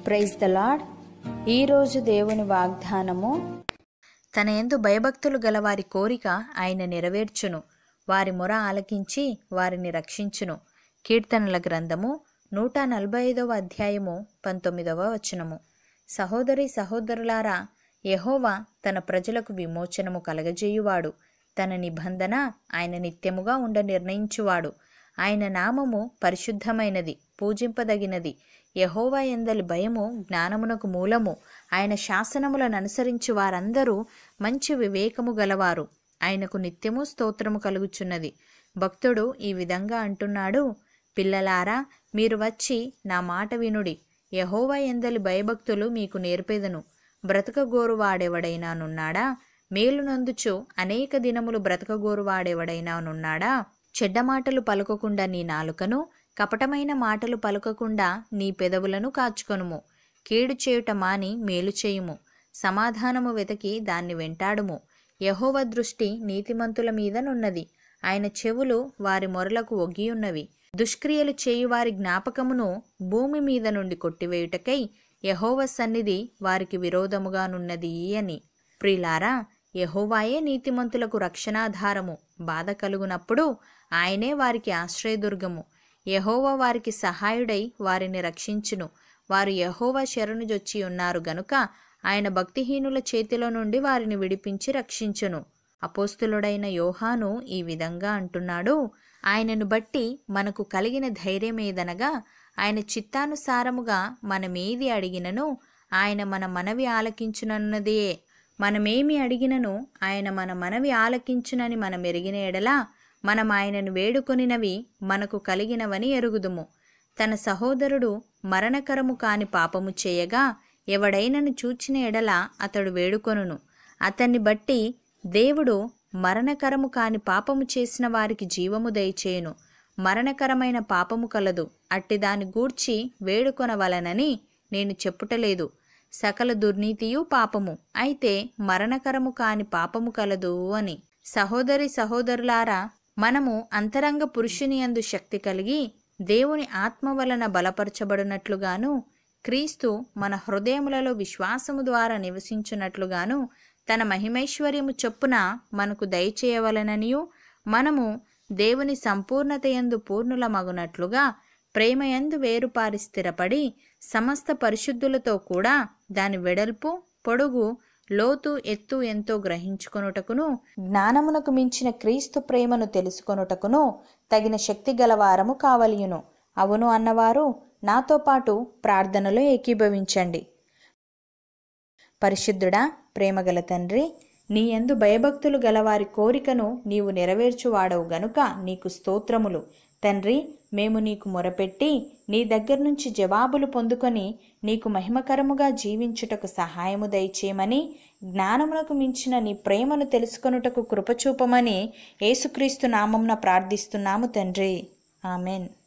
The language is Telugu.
ప్రైజ్ ద లాడ్ ఈరోజు దేవుని వాగ్దానము తన యందు భయభక్తులు గల వారి కోరిక ఆయన నెరవేర్చును వారి మొర ఆలకించి వారిని రక్షించును కీర్తనల గ్రంథము నూట నలభై ఐదవ అధ్యాయము పంతొమ్మిదవ వచనము సహోదరి సహోదరులారా యెహోవా తన ప్రజలకు విమోచనము కలగజేయువాడు తన నిబంధన ఆయన నిత్యముగా ఉండ నిర్ణయించువాడు ఆయన నామము పరిశుద్ధమైనది పూజింపదగినది యహోవా ఎందలి భయము జ్ఞానమునకు మూలము ఆయన శాసనములను అనుసరించి వారందరూ మంచి వివేకము గలవారు ఆయనకు నిత్యము స్తోత్రము కలుగుచున్నది భక్తుడు ఈ విధంగా అంటున్నాడు పిల్లలారా మీరు వచ్చి నా మాట వినుడి యహోవా ఎందలి భయభక్తులు మీకు నేర్పేదను బ్రతకగోరు వాడెవడైనానున్నాడా మేలునందుచు అనేక దినములు బ్రతకగోరు వాడెవడైనానున్నాడా చెడ్డ మాటలు పలుకకుండా నీ నాలుకను కపటమైన మాటలు పలుకకుండా నీ పెదవులను కాచుకొనుము కీడు చేయుట మాని మేలు చేయుము సమాధానము వెతకి దాన్ని వెంటాడుము యహోవ దృష్టి నీతిమంతుల మీదనున్నది ఆయన చెవులు వారి మొరలకు ఒగ్గియున్నవి దుష్క్రియలు చేయువారి జ్ఞాపకమును భూమి మీద నుండి కొట్టివేయుటకై యహోవ సన్నిధి వారికి విరోధముగానున్నది అని ప్రిలారా యహోవాయే నీతిమంతులకు రక్షణాధారము బాధ కలుగునప్పుడు ఆయనే వారికి ఆశ్రయదుర్గము యహోవా వారికి సహాయుడై వారిని రక్షించును వారు యహోవా శరణుజొచ్చి ఉన్నారు గనుక ఆయన భక్తిహీనుల చేతిలో నుండి వారిని విడిపించి రక్షించును అపోస్తులుడైన యోహాను ఈ విధంగా అంటున్నాడు ఆయనను బట్టి మనకు కలిగిన ధైర్యమేదనగా ఆయన చిత్తానుసారముగా మనమేది అడిగినను ఆయన మన మనవి ఆలకించునన్నదే మనమేమి అడిగినను ఆయన మన మనవి ఆలకించునని మనం ఎరిగిన ఎడలా మనం ఆయనను వేడుకొనినవి మనకు కలిగినవని ఎరుగుదుము తన సహోదరుడు మరణకరము కాని పాపము చేయగా ఎవడైనను చూచిన ఎడల అతడు వేడుకొనును అతన్ని బట్టి దేవుడు మరణకరము కాని పాపము చేసిన వారికి జీవము దయచేయును మరణకరమైన పాపము కలదు అట్టి దాని గూర్చి వేడుకొనవలనని నేను చెప్పుటలేదు సకల దుర్నీతియు పాపము అయితే మరణకరము కాని పాపము కలదు అని సహోదరి సహోదరులారా మనము అంతరంగ పురుషుని యందు శక్తి కలిగి దేవుని ఆత్మ వలన బలపరచబడినట్లుగాను క్రీస్తు మన హృదయములలో విశ్వాసము ద్వారా నివసించున్నట్లుగాను తన మహిమైశ్వర్యము చొప్పున మనకు దయచేయవలననియు మనము దేవుని సంపూర్ణతయందు పూర్ణులమగునట్లుగా ప్రేమయందు వేరుపారి స్థిరపడి సమస్త పరిశుద్ధులతో కూడా దాని వెడల్పు పొడుగు లోతు ఎత్తు ఎంతో గ్రహించుకొనుటకును జ్ఞానమునకు మించిన క్రీస్తు ప్రేమను తెలుసుకొనుటకును తగిన శక్తి గలవారము కావలియును అవును అన్నవారు నాతో పాటు ప్రార్థనలో ఏకీభవించండి పరిశుద్ధుడా ప్రేమగల తండ్రి నీ యందు భయభక్తులు గలవారి కోరికను నీవు నెరవేర్చువాడవు గనుక నీకు స్తోత్రములు తండ్రి మేము నీకు మొరపెట్టి నీ దగ్గర నుంచి జవాబులు పొందుకొని నీకు మహిమకరముగా జీవించుటకు సహాయము దయచేయమని జ్ఞానమునకు మించిన నీ ప్రేమను తెలుసుకొనుటకు కృపచూపమని యేసుక్రీస్తు నామంన ప్రార్థిస్తున్నాము తండ్రి ఆమెన్